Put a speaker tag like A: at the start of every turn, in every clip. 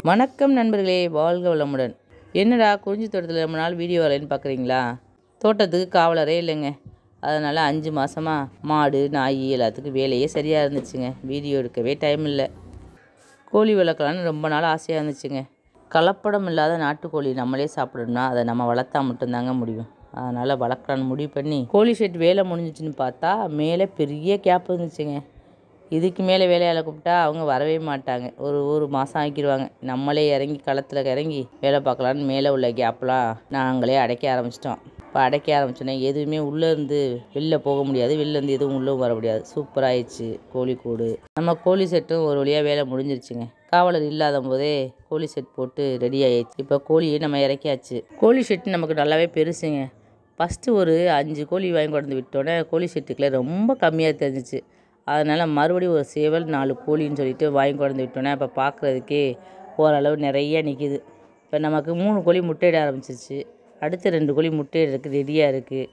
A: வணக்கம் நண்பர்களே வாழ்க வளமுடன் என்னடா குறிஞ்சி தோட்டத்தில் ரொம்ப நாள் வீடியோ வரேன்னு பார்க்குறீங்களா தோட்டத்துக்கு காவலரே இல்லைங்க அதனால் அஞ்சு மாதமாக மாடு நாய் எல்லாத்துக்கும் வேலையே சரியாக இருந்துச்சுங்க வீடியோ எடுக்கவே டைம் இல்லை கோழி வளர்க்கலான்னு ரொம்ப நாள் ஆசையாக இருந்துச்சுங்க கலப்படம் இல்லாத நாட்டுக்கோழி நம்மளே சாப்பிடணும்னா அதை நம்ம வளர்த்தா மட்டும்தாங்க முடியும் அதனால் வளர்க்கலான்னு முடிவு பண்ணி கோழி ஷெட் வேலை முடிஞ்சிச்சுன்னு பார்த்தா மேலே பெரிய கேப் இருந்துச்சுங்க இதுக்கு மேலே வேலையாளை கூப்பிட்டா அவங்க வரவே மாட்டாங்க ஒரு ஒரு மாதம் ஆக்கிடுவாங்க நம்மளே இறங்கி களத்தில் இறங்கி வேலை பார்க்கலான்னு மேலே உள்ள கேப்லாம் நாங்களே அடைக்க ஆரம்பிச்சிட்டோம் இப்போ அடைக்க ஆரம்பிச்சோன்னே எதுவுமே உள்ளே இருந்து வெளில போக முடியாது வெளில இருந்து எதுவும் உள்ளே வர முடியாது சூப்பராகிடுச்சு கோழி கூடு நம்ம கோழி செட்டும் ஒரு வழியாக வேலை முடிஞ்சிருச்சுங்க காவலர் இல்லாத போதே கோழி செட் போட்டு ரெடி ஆயிடுச்சு இப்போ கோழியை நம்ம இறக்கியாச்சு கோழி செட்டு நமக்கு நல்லாவே பெருசுங்க ஃபஸ்ட்டு ஒரு அஞ்சு கோழி வாங்கி கொண்டு விட்டோன்னே கோழி செட்டுக்குள்ள ரொம்ப கம்மியாக தெரிஞ்சிச்சு அதனால் மறுபடியும் ஒரு சேவல் நாலு கோழின்னு சொல்லிட்டு வாங்கி கொண்டு விட்டோன்னே இப்போ பார்க்குறதுக்கே ஓரளவு நிறைய நிற்கிது இப்போ நமக்கு மூணு கோழி முட்டையிட ஆரம்பிச்சிருச்சு அடுத்த ரெண்டு கோழி முட்டையிடறதுக்கு ரெடியாக இருக்குது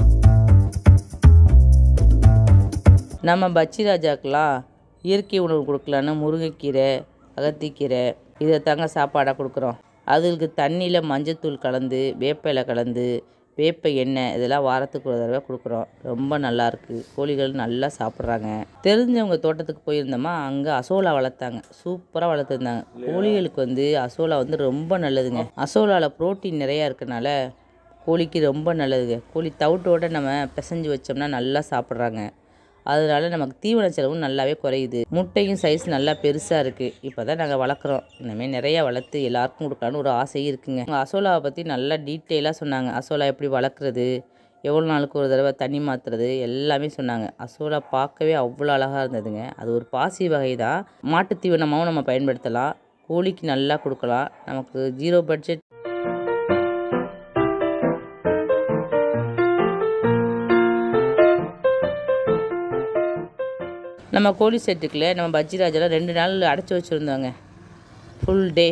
A: நம்ம பச்சி ராஜாக்கெலாம் இயற்கை உணவு கொடுக்கலான்னு முருங்கைக்கீரை அகத்திக்கீரை இதை தாங்க சாப்பாடாக கொடுக்குறோம் அதுகளுக்கு தண்ணியில் மஞ்சத்தூள் கலந்து வேப்ப இலை கலந்து வேப்ப எண்ணெய் இதெல்லாம் வாரத்துக்கு ஒரு தடவை கொடுக்குறோம் ரொம்ப நல்லாயிருக்கு கோழிகள் நல்லா சாப்பிட்றாங்க தெரிஞ்சவங்க தோட்டத்துக்கு போயிருந்தோமா அங்கே அசோலா வளர்த்தாங்க சூப்பராக வளர்த்துருந்தாங்க கோழிகளுக்கு வந்து அசோலா வந்து ரொம்ப நல்லதுங்க அசோலாவில் புரோட்டீன் நிறையா இருக்கனால கோழிக்கு ரொம்ப நல்லதுங்க கோழி தவிட்டோட நம்ம பிசைஞ்சு வச்சோம்னா நல்லா சாப்பிட்றாங்க அதனால நமக்கு தீவன செலவும் நல்லாவே குறையுது முட்டையும் சைஸ் நல்லா பெருசாக இருக்குது இப்போ தான் நாங்கள் வளர்க்குறோம் இனிமேல் நிறையா வளர்த்து எல்லாருக்கும் கொடுக்கலான்னு ஒரு ஆசையும் இருக்குங்க அவங்க அசோலாவை பற்றி நல்லா டீட்டெயிலாக சொன்னாங்க அசோலா எப்படி வளர்க்குறது எவ்வளோ நாளுக்கு ஒரு தடவை தண்ணி மாற்றுறது எல்லாமே சொன்னாங்க அசோலா பார்க்கவே அவ்வளோ அழகாக இருந்ததுங்க அது ஒரு பாசி வகை தான் மாட்டுத் தீவனமாகவும் நம்ம பயன்படுத்தலாம் கோழிக்கு நல்லா கொடுக்கலாம் நமக்கு ஜீரோ பட்ஜெட் நம்ம கோழி செட்டுக்குள்ள நம்ம பஜ்ஜி ராஜெல்லாம் ரெண்டு நாள் அடைச்சி வச்சுருந்தோங்க ஃபுல் டே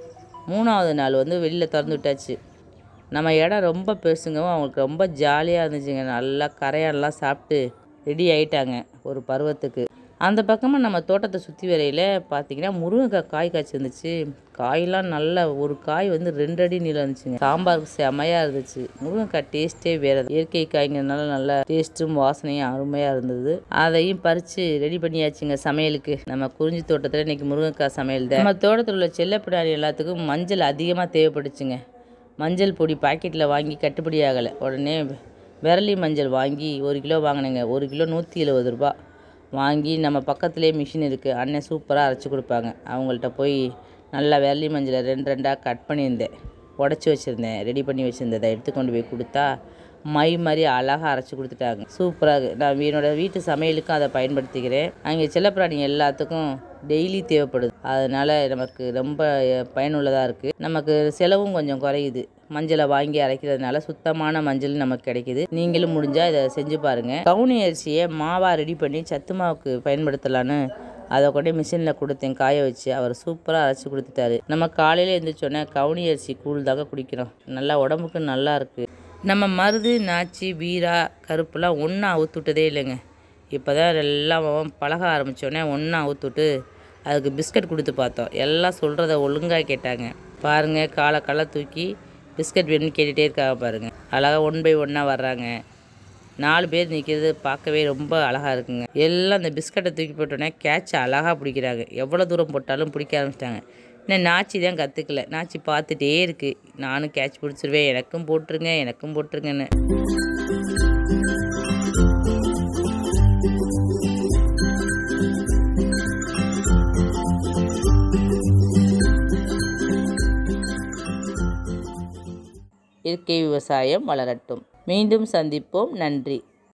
A: மூணாவது நாள் வந்து வெளியில் திறந்து விட்டாச்சு நம்ம இடம் ரொம்ப பெருசுங்கவும் அவங்களுக்கு ரொம்ப ஜாலியாக இருந்துச்சுங்க நல்லா கரையான்லாம் சாப்பிட்டு ரெடி ஆயிட்டாங்க ஒரு பருவத்துக்கு அந்த பக்கமாக நம்ம தோட்டத்தை சுற்றி வரையில் பார்த்தீங்கன்னா முருங்கைக்காய் காய் காய்ச்சிருந்துச்சு காயெல்லாம் நல்ல ஒரு காய் வந்து ரெண்டு அடி நீளம் இருந்துச்சுங்க சாம்பாருக்கு செமையாக இருந்துச்சு முருங்கைக்காய் டேஸ்ட்டே வேறு இயற்கை காய்ங்கிறதுனால நல்ல டேஸ்ட்டும் வாசனையும் அருமையாக இருந்தது அதையும் பறித்து ரெடி பண்ணியாச்சுங்க சமையலுக்கு நம்ம குறிஞ்சி தோட்டத்தில் இன்றைக்கி முருங்கைக்காய் சமையல் தான் நம்ம தோட்டத்தில் உள்ள செல்லப்பிடாரி எல்லாத்துக்கும் மஞ்சள் அதிகமாக தேவைப்பட்டுச்சுங்க மஞ்சள் பொடி பாக்கெட்டில் வாங்கி கட்டுப்படி ஆகலை உடனே விரலி மஞ்சள் வாங்கி ஒரு கிலோ வாங்கினேங்க ஒரு கிலோ நூற்றி எழுபது ரூபா வாங்கி நம்ம பக்கத்துலேயே மிஷின் இருக்குது அண்ணன் சூப்பராக அரைச்சி கொடுப்பாங்க அவங்கள்ட்ட போய் நல்லா விரலி மஞ்சளை ரெண்டு ரெண்டாக கட் பண்ணியிருந்தேன் உடச்சி வச்சுருந்தேன் ரெடி பண்ணி வச்சுருந்ததை எடுத்து கொண்டு போய் கொடுத்தா மை மாதிரி அழகாக அரைச்சி கொடுத்துட்டாங்க சூப்பராக நான் என்னோட வீட்டு சமையலுக்கும் அதை பயன்படுத்திக்கிறேன் அங்கே செல்லப்பிராணி எல்லாத்துக்கும் டெய்லி தேவைப்படுது அதனால் நமக்கு ரொம்ப பயனுள்ளதாக இருக்குது நமக்கு செலவும் கொஞ்சம் குறையுது மஞ்சளை வாங்கி அரைக்கிறதுனால சுத்தமான மஞ்சள் நமக்கு கிடைக்குது நீங்களும் முடிஞ்சால் இதை செஞ்சு பாருங்கள் கவுனி அரிசியை மாவாக ரெடி பண்ணி சத்து மாவுக்கு பயன்படுத்தலான்னு அதை கொண்டே மிஷினில் கொடுத்தேன் காய வச்சு அவர் சூப்பராக அரைச்சி கொடுத்துட்டாரு நம்ம காலையில் எழுந்திரிச்சோன்னே கவுனி அரிசி கூழ் தாங்க குடிக்கிறோம் நல்லா உடம்புக்கு நல்லா இருக்குது நம்ம மருது நாச்சி வீரா கருப்புலாம் ஒன்றா ஊற்றுட்டதே இல்லைங்க இப்போ தான் எல்லாம் பழக ஆரம்பித்தோடனே ஒன்றா ஊற்றுட்டு அதுக்கு பிஸ்கட் கொடுத்து பார்த்தோம் எல்லாம் சொல்கிறத ஒழுங்காக கேட்டாங்க பாருங்கள் காலை காலை தூக்கி பிஸ்கட் வேணும்னு கேட்டுகிட்டே இருக்காங்க பாருங்கள் அழகாக ஒன் பை ஒன்னாக வர்றாங்க நாலு பேர் நிற்கிறது பார்க்கவே ரொம்ப அழகாக இருக்குங்க எல்லாம் அந்த பிஸ்கட்டை தூக்கி போட்டோன்னே கேட்ச் அழகாக பிடிக்கிறாங்க எவ்வளோ தூரம் போட்டாலும் பிடிக்க ஆரம்பிச்சிட்டாங்க இன்னும் நாச்சி தான் கற்றுக்கல நாச்சி பார்த்துட்டே இருக்குது நானும் கேட்ச் பிடிச்சிருவேன் எனக்கும் போட்டுருங்க எனக்கும் போட்டுருங்கன்னு இயற்கை விவசாயம் வளரட்டும் மீண்டும் சந்திப்போம் நன்றி